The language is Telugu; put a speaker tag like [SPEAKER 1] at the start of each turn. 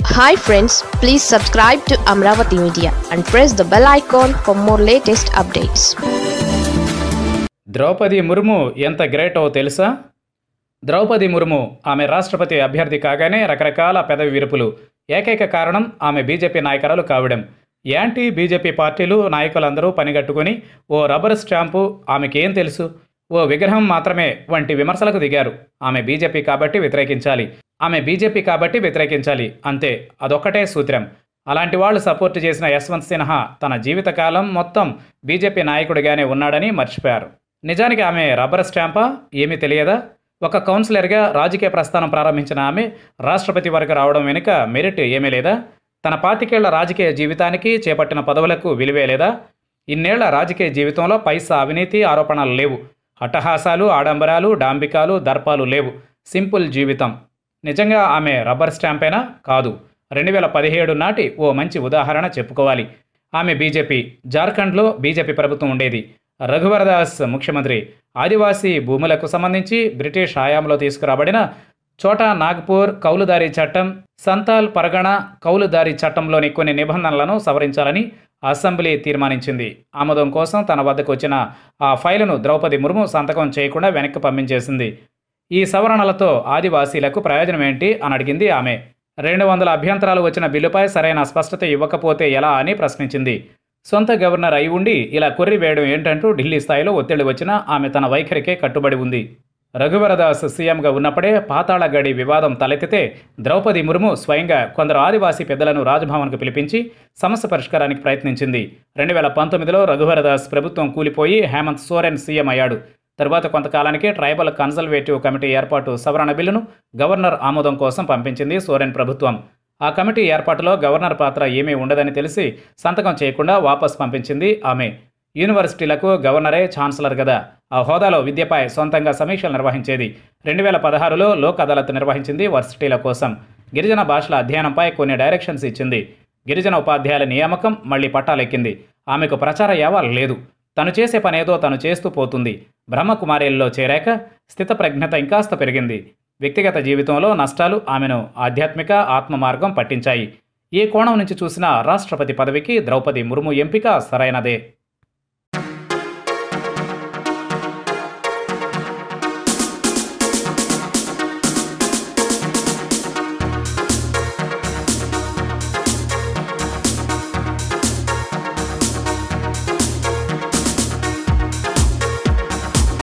[SPEAKER 1] hi friends please subscribe to Amaravati media and press the bell icon for more latest updates
[SPEAKER 2] Droupadi Murmu ఎంత గ్రేటో తెలుసా ద్రౌపది ముర్ము ఆమె రాష్ట్రపతి అభ్యర్థి కాగానే రకరకాల పెదవి విరుపులు ఏకైక కారణం ఆమె బీజేపీ నాయకురాలు కావడం యాంటీ బీజేపీ పార్టీలు నాయకులందరూ పనిగట్టుకుని ఓ రబ్బర్ స్టాంపు ఆమెకేం తెలుసు ఓ విగ్రహం మాత్రమే వంటి విమర్శలకు దిగారు ఆమె బీజేపీ కాబట్టి వ్యతిరేకించాలి ఆమె బీజేపీ కాబట్టి వ్యతిరేకించాలి అంతే అదొక్కటే సూత్రం అలాంటి వాళ్ళు సపోర్ట్ చేసిన యశ్వంత్ సిన్హా తన జీవితకాలం మొత్తం బీజేపీ నాయకుడిగానే ఉన్నాడని మర్చిపోయారు నిజానికి ఆమె రబ్బర్ స్టాంపా ఏమీ తెలియదా ఒక కౌన్సిలర్గా రాజకీయ ప్రస్థానం ప్రారంభించిన ఆమె రాష్ట్రపతి వరకు రావడం వెనుక మెరిట్ ఏమీ లేదా తన పాతికేళ్ల రాజకీయ జీవితానికి చేపట్టిన పదవులకు విలువే లేదా ఇన్నేళ్ల రాజకీయ జీవితంలో పైసా అవినీతి ఆరోపణలు లేవు అట్టహాసాలు ఆడంబరాలు డాంబికాలు దర్పాలు లేవు సింపుల్ జీవితం నిజంగా ఆమె రబ్బర్ స్టాంపేనా కాదు రెండు వేల పదిహేడు నాటి ఓ మంచి ఉదాహరణ చెప్పుకోవాలి ఆమె బీజేపీ జార్ఖండ్లో బీజేపీ ప్రభుత్వం ఉండేది రఘువరదాస్ ముఖ్యమంత్రి ఆదివాసీ భూములకు సంబంధించి బ్రిటిష్ హయాంలో తీసుకురాబడిన చోటా నాగ్పూర్ కౌలుదారీ చట్టం సంతాల్ పరగణ కౌలుదారీ చట్టంలోని కొన్ని నిబంధనలను సవరించాలని అసెంబ్లీ తీర్మానించింది ఆమోదం కోసం తన వద్దకు వచ్చిన ఆ ఫైలును ద్రౌపది ముర్ము సంతకం చేయకుండా వెనక్కి పంపించేసింది ఈ సవరణలతో ఆదివాసీలకు ప్రయోజనం ఏంటి అని అడిగింది ఆమె రెండు వందల అభ్యంతరాలు వచ్చిన బిల్లుపై సరైన స్పష్టత ఇవ్వకపోతే ఎలా అని ప్రశ్నించింది సొంత గవర్నర్ అయి ఉండి ఇలా కొర్రి వేయడం ఏంటంటూ ఢిల్లీ స్థాయిలో ఒత్తిడి వచ్చినా ఆమె తన వైఖరికే కట్టుబడి ఉంది రఘువరదాస్ సీఎంగా ఉన్నప్పుడే పాతాళగడి వివాదం తలెత్తితే ద్రౌపది ముర్ము స్వయంగా కొందరు ఆదివాసీ పెద్దలను రాజ్భవన్కు పిలిపించి సమస్య పరిష్కారానికి ప్రయత్నించింది రెండు వేల పంతొమ్మిదిలో రఘువరదాస్ ప్రభుత్వం కూలిపోయి హేమంత్ సోరెన్ సీఎం అయ్యాడు తరువాత కొంతకాలానికి ట్రైబల్ కన్సల్వేటివ్ కమిటీ ఏర్పాటు సవరణ బిల్లును గవర్నర్ ఆమోదం కోసం పంపించింది సోరెన్ ప్రభుత్వం ఆ కమిటీ ఏర్పాటులో గవర్నర్ పాత్ర ఏమీ ఉండదని తెలిసి సంతకం చేయకుండా వాపస్ పంపించింది ఆమె యూనివర్సిటీలకు గవర్నరే ఛాన్సలర్ కదా ఆ హోదాలో విద్యపై సొంతంగా సమీక్షలు నిర్వహించేది రెండు వేల పదహారులో లోక్ అదాలత్ నిర్వహించింది వర్సిటీల కోసం గిరిజన భాషల అధ్యయనంపై కొన్ని డైరెక్షన్స్ ఇచ్చింది గిరిజన ఉపాధ్యాయుల నియామకం మళ్లీ పట్టాలెక్కింది ఆమెకు ప్రచార యావ లేదు తను చేసే పనేదో తను చేస్తూ పోతుంది బ్రహ్మకుమారిల్లో చేరాక స్థితప్రజ్ఞత ఇంకాస్త పెరిగింది వ్యక్తిగత జీవితంలో నష్టాలు ఆమెను ఆధ్యాత్మిక ఆత్మ మార్గం పట్టించాయి ఏ కోణం నుంచి చూసినా రాష్ట్రపతి పదవికి ద్రౌపది ముర్ము ఎంపిక సరైనదే